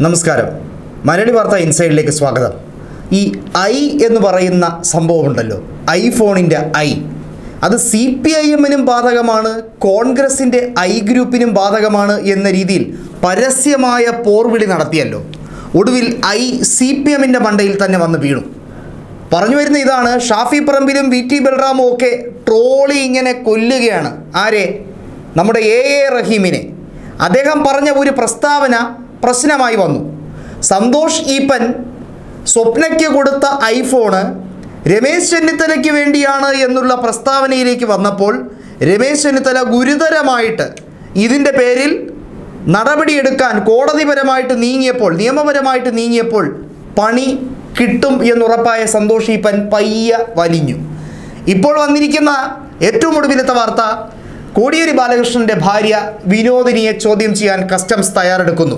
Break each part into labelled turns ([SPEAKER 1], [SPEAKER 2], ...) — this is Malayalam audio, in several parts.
[SPEAKER 1] നമസ്കാരം മലയാളി വാർത്ത ഇൻസൈഡിലേക്ക് സ്വാഗതം ഈ ഐ എന്ന് പറയുന്ന സംഭവമുണ്ടല്ലോ ഐഫോണിൻ്റെ ഐ അത് സി പി ഐ എമ്മിനും ബാധകമാണ് കോൺഗ്രസിൻ്റെ ഐ ഗ്രൂപ്പിനും ബാധകമാണ് എന്ന രീതിയിൽ പരസ്യമായ പോർവിളി നടത്തിയല്ലോ ഒടുവിൽ ഐ സി പി എമ്മിൻ്റെ മണ്ടയിൽ തന്നെ വന്ന് വീണു പറഞ്ഞു വരുന്ന ഇതാണ് ഷാഫി പറമ്പിലും വി ടി ബൽറാമും ഒക്കെ ട്രോളി ഇങ്ങനെ കൊല്ലുകയാണ് ആരെ നമ്മുടെ എ എ റഹീമിനെ അദ്ദേഹം പറഞ്ഞ ഒരു പ്രസ്താവന പ്രശ്നമായി വന്നു സന്തോഷ് ഈപ്പൻ സ്വപ്നയ്ക്ക് കൊടുത്ത ഐഫോണ് രമേശ് ചെന്നിത്തലയ്ക്ക് വേണ്ടിയാണ് എന്നുള്ള പ്രസ്താവനയിലേക്ക് വന്നപ്പോൾ രമേശ് ചെന്നിത്തല ഗുരുതരമായിട്ട് ഇതിൻ്റെ പേരിൽ നടപടിയെടുക്കാൻ കോടതിപരമായിട്ട് നീങ്ങിയപ്പോൾ നിയമപരമായിട്ട് നീങ്ങിയപ്പോൾ പണി കിട്ടും എന്നുറപ്പായ സന്തോഷ് ഈപ്പൻ പയ്യ വലിഞ്ഞു ഇപ്പോൾ വന്നിരിക്കുന്ന ഏറ്റവും ഒടുവിലത്തെ വാർത്ത കോടിയേരി ബാലകൃഷ്ണൻ്റെ ഭാര്യ വിനോദിനിയെ ചോദ്യം ചെയ്യാൻ കസ്റ്റംസ് തയ്യാറെടുക്കുന്നു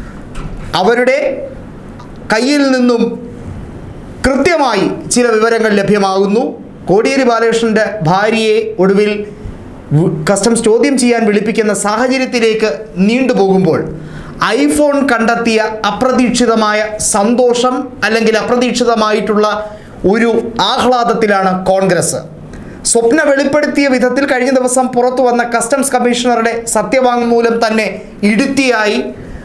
[SPEAKER 1] അവരുടെ കയ്യിൽ നിന്നും കൃത്യമായി ചില വിവരങ്ങൾ ലഭ്യമാകുന്നു കോടിയേരി ബാലകൃഷ്ണൻ്റെ ഭാര്യയെ ഒടുവിൽ വ- കസ്റ്റംസ് ചോദ്യം ചെയ്യാൻ വിളിപ്പിക്കുന്ന സാഹചര്യത്തിലേക്ക് നീണ്ടുപോകുമ്പോൾ ഐഫോൺ കണ്ടെത്തിയ അപ്രതീക്ഷിതമായ സന്തോഷം അല്ലെങ്കിൽ അപ്രതീക്ഷിതമായിട്ടുള്ള ഒരു ആഹ്ലാദത്തിലാണ് കോൺഗ്രസ് സ്വപ്ന വെളിപ്പെടുത്തിയ വിധത്തിൽ കഴിഞ്ഞ ദിവസം പുറത്തു വന്ന കസ്റ്റംസ് കമ്മീഷണറുടെ സത്യവാങ്മൂലം തന്നെ ഇടുത്തിയായി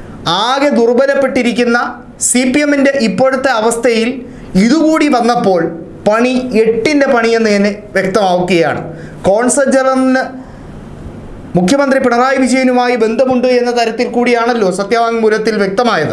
[SPEAKER 1] ആകെ ദുർബലപ്പെട്ടിരിക്കുന്ന സി പി എമ്മിൻ്റെ ഇപ്പോഴത്തെ അവസ്ഥയിൽ ഇതുകൂടി വന്നപ്പോൾ പണി എട്ടിൻ്റെ പണിയെന്ന് തന്നെ വ്യക്തമാവുകയാണ് കോൺസൽ ജനറലിന് മുഖ്യമന്ത്രി പിണറായി വിജയനുമായി ബന്ധമുണ്ട് എന്ന തരത്തിൽ കൂടിയാണല്ലോ സത്യവാങ്മൂലത്തിൽ വ്യക്തമായത്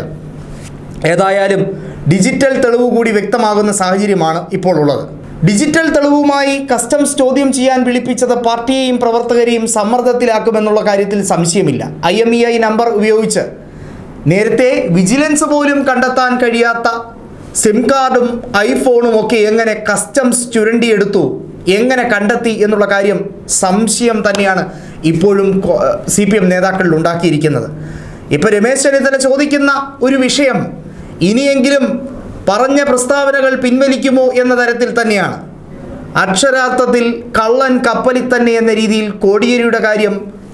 [SPEAKER 1] ഏതായാലും ഡിജിറ്റൽ തെളിവ് കൂടി വ്യക്തമാകുന്ന സാഹചര്യമാണ് ഇപ്പോൾ ഉള്ളത് ഡിജിറ്റൽ തെളിവുമായി കസ്റ്റംസ് ചോദ്യം ചെയ്യാൻ വിളിപ്പിച്ചത് പാർട്ടിയെയും പ്രവർത്തകരെയും സമ്മർദ്ദത്തിലാക്കുമെന്നുള്ള കാര്യത്തിൽ സംശയമില്ല I M E I number ഉപയോഗിച്ച് നേരത്തെ വിജിലൻസ് പോലും കണ്ടെത്താൻ കഴിയാത്ത സിം കാർഡും ഐഫോണും ഒക്കെ എങ്ങനെ കസ്റ്റംസ് ചുരണ്ടിയെടുത്തു എങ്ങനെ കണ്ടെത്തി എന്നുള്ള കാര്യം സംശയം തന്നെയാണ് ഇപ്പോഴും സി പി എം നേതാക്കളിൽ ഉണ്ടാക്കിയിരിക്കുന്നത് ഇപ്പോൾ രമേശ് ചെന്നിത്തല ചോദിക്കുന്ന ഒരു വിഷയം ഇനിയെങ്കിലും പറഞ്ഞ പ്രസ്താവനകൾ പിൻവലിക്കുമോ എന്ന തരത്തിൽ തന്നെയാണ് അക്ഷരാർത്ഥത്തിൽ കള്ളൻ കപ്പലിൽ തന്നെ എന്ന രീതിയിൽ കോടിയേരിയുടെ കാര്യം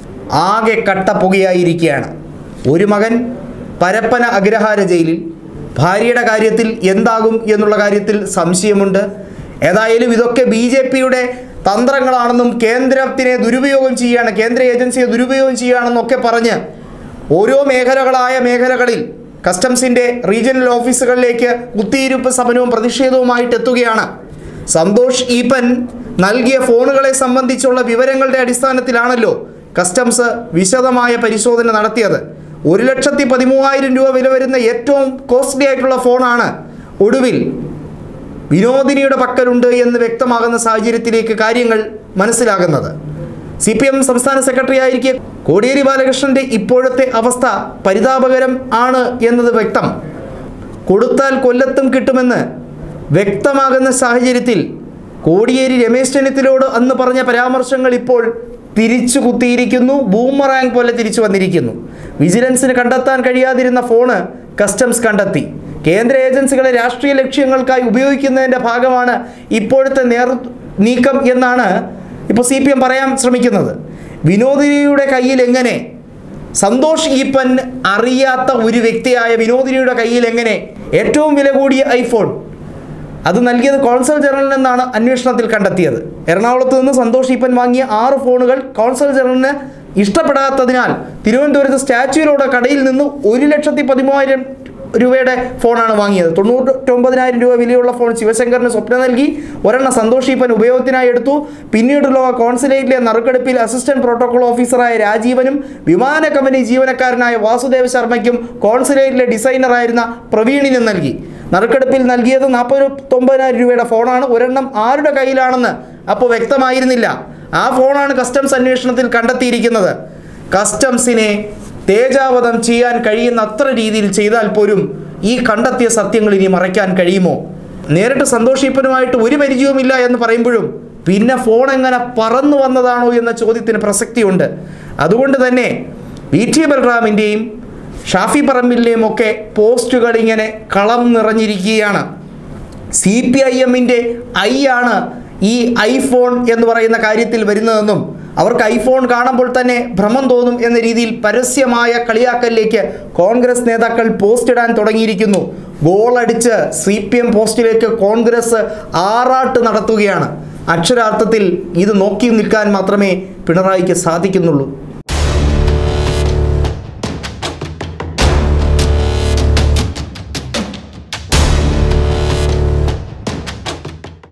[SPEAKER 1] ആകെ കട്ടപ്പുകയായിരിക്കുകയാണ് ഒരു മകൻ പരപ്പന അഗ്രഹാര ജയിലിൽ ഭാര്യയുടെ കാര്യത്തിൽ എന്താകും എന്നുള്ള കാര്യത്തിൽ സംശയമുണ്ട് ഏതായാലും ഇതൊക്കെ ബി ജെ പിയുടെ തന്ത്രങ്ങളാണെന്നും കേന്ദ്രത്തിനെ ദുരുപയോഗം ചെയ്യുകയാണ് കേന്ദ്ര ഏജൻസിയെ ദുരുപയോഗം ചെയ്യുകയാണെന്നൊക്കെ പറഞ്ഞ് ഓരോ മേഖലകളായ മേഖലകളിൽ കസ്റ്റംസിൻ്റെ റീജിയണൽ ഓഫീസുകളിലേക്ക് കുത്തിയിരിപ്പ് സമരവും പ്രതിഷേധവുമായിട്ട് എത്തുകയാണ് സന്തോഷ് ഈപ്പൻ നൽകിയ ഫോണുകളെ സംബന്ധിച്ചുള്ള വിവരങ്ങളുടെ അടിസ്ഥാനത്തിലാണല്ലോ കസ്റ്റംസ് വിശദമായ പരിശോധന നടത്തിയത് ഒരു ലക്ഷത്തി പതിമൂവായിരം രൂപ വില വരുന്ന ഏറ്റവും കോസ്റ്റ്ലി ആയിട്ടുള്ള ഫോണാണ് ഒടുവിൽ വിനോദിനിയുടെ പക്കലുണ്ട് എന്ന് വ്യക്തമാകുന്ന സാഹചര്യത്തിലേക്ക് കാര്യങ്ങൾ മനസ്സിലാകുന്നത് സി പി എം സംസ്ഥാന സെക്രട്ടറി ആയിരിക്കെ കോടിയേരി ബാലകൃഷ്ണന്റെ ഇപ്പോഴത്തെ അവസ്ഥ പരിതാപകരം ആണ് എന്നത് വ്യക്തം കൊടുത്താൽ കൊല്ലത്തും കിട്ടുമെന്ന് വ്യക്തമാകുന്ന സാഹചര്യത്തിൽ കോടിയേരി രമേശ് ചെന്നിത്തലയോട് അന്ന് പറഞ്ഞ പരാമർശങ്ങൾ ഇപ്പോൾ തിരിച്ചു കുത്തിയിരിക്കുന്നു ബൂമറാങ് പോലെ തിരിച്ചു വന്നിരിക്കുന്നു വിജിലൻസിന് കണ്ടെത്താൻ കഴിയാതിരുന്ന ഫോണ് കസ്റ്റംസ് കണ്ടെത്തി കേന്ദ്ര ഏജൻസികളെ രാഷ്ട്രീയ ലക്ഷ്യങ്ങൾക്കായി ഉപയോഗിക്കുന്നതിൻ്റെ ഭാഗമാണ് ഇപ്പോഴത്തെ നേർ നീക്കം എന്നാണ് ഇപ്പോൾ സി പി എം പറയാൻ ശ്രമിക്കുന്നത് വിനോദിനിയുടെ കയ്യിൽ എങ്ങനെ സന്തോഷ് ഈപ്പൻ അറിയാത്ത ഒരു വ്യക്തിയായ വിനോദിനിയുടെ കയ്യിൽ എങ്ങനെ ഏറ്റവും വില കൂടിയ ഐഫോൺ അത് നൽകിയത് കോൺസൽ ജനറലിൽ നിന്നാണ് അന്വേഷണത്തിൽ കണ്ടെത്തിയത് എറണാകുളത്ത് നിന്ന് സന്തോഷ് ഈപ്പൻ വാങ്ങിയ ആറ് ഫോണുകൾ കോൺസൽ ജനറലിന് ഇഷ്ടപ്പെടാത്തതിനാൽ തിരുവനന്തപുരത്ത് സ്റ്റാച്യൂയിലൂടെ കടയിൽ നിന്ന് ഒരു ലക്ഷത്തി പതിമൂവായിരം രൂപയുടെ ഫോണാണ് വാങ്ങിയത് തൊണ്ണൂറ്റൊമ്പതിനായിരം രൂപ വിലയുള്ള ഫോൺ ശിവശങ്കറിന് സ്വപ്നം നൽകി ഒരെണ്ണം സന്തോഷ് ഈപ്പൻ ഉപയോഗത്തിനായി എടുത്തു പിന്നീടുള്ള കോൺസുലേറ്റിലെ നറുക്കെടുപ്പിൽ അസിസ്റ്റന്റ് പ്രോട്ടോകോൾ ഓഫീസറായ രാജീവനും വിമാന കമ്പനി ജീവനക്കാരനായ വാസുദേവ് ശർമ്മയ്ക്കും കോൺസുലേറ്റിലെ ഡിസൈനറായിരുന്ന പ്രവീണിനും നൽകി നറുക്കെടുപ്പിൽ നൽകിയത് നാൽപ്പത്തൊമ്പതിനായിരം രൂപയുടെ ഫോണാണ് ഒരെണ്ണം ആരുടെ കയ്യിലാണെന്ന് അപ്പോൾ വ്യക്തമായിരുന്നില്ല ആ ഫോണാണ് കസ്റ്റംസ് അന്വേഷണത്തിൽ കണ്ടെത്തിയിരിക്കുന്നത് കസ്റ്റംസിനെ തേജാവധം ചെയ്യാൻ കഴിയുന്ന അത്ര രീതിയിൽ ചെയ്താൽ പോലും ഈ കണ്ടെത്തിയ സത്യങ്ങൾ ഇനി മറയ്ക്കാൻ കഴിയുമോ നേരിട്ട് സന്തോഷ് ഈപ്പനുമായിട്ട് ഒരു പരിചയവുമില്ല എന്ന് പറയുമ്പോഴും പിന്നെ ഫോൺ എങ്ങനെ പറന്നു വന്നതാണോ എന്ന ചോദ്യത്തിന് പ്രസക്തിയുണ്ട് അതുകൊണ്ട് തന്നെ വി ടി ബൽറാമിൻ്റെയും ഷാഫി പറമ്പിലിൻ്റെയും ഒക്കെ പോസ്റ്റുകൾ ഇങ്ങനെ കളം നിറഞ്ഞിരിക്കുകയാണ് സി പി ഐ എമ്മിൻ്റെ ഐ ആണ് ഈ ഐഫോൺ എന്ന് പറയുന്ന കാര്യത്തിൽ വരുന്നതെന്നും അവർക്ക് ഐഫോൺ കാണുമ്പോൾ തന്നെ ഭ്രമം തോന്നും എന്ന രീതിയിൽ പരസ്യമായ കളിയാക്കലിലേക്ക് കോൺഗ്രസ് നേതാക്കൾ പോസ്റ്റ് ഇടാൻ തുടങ്ങിയിരിക്കുന്നു ഗോളടിച്ച് സി പി എം പോസ്റ്റിലേക്ക് കോൺഗ്രസ് ആറാട്ട് നടത്തുകയാണ് അക്ഷരാർത്ഥത്തിൽ ഇത് നോക്കി നിൽക്കാൻ മാത്രമേ പിണറായിക്ക് സാധിക്കുന്നുള്ളൂ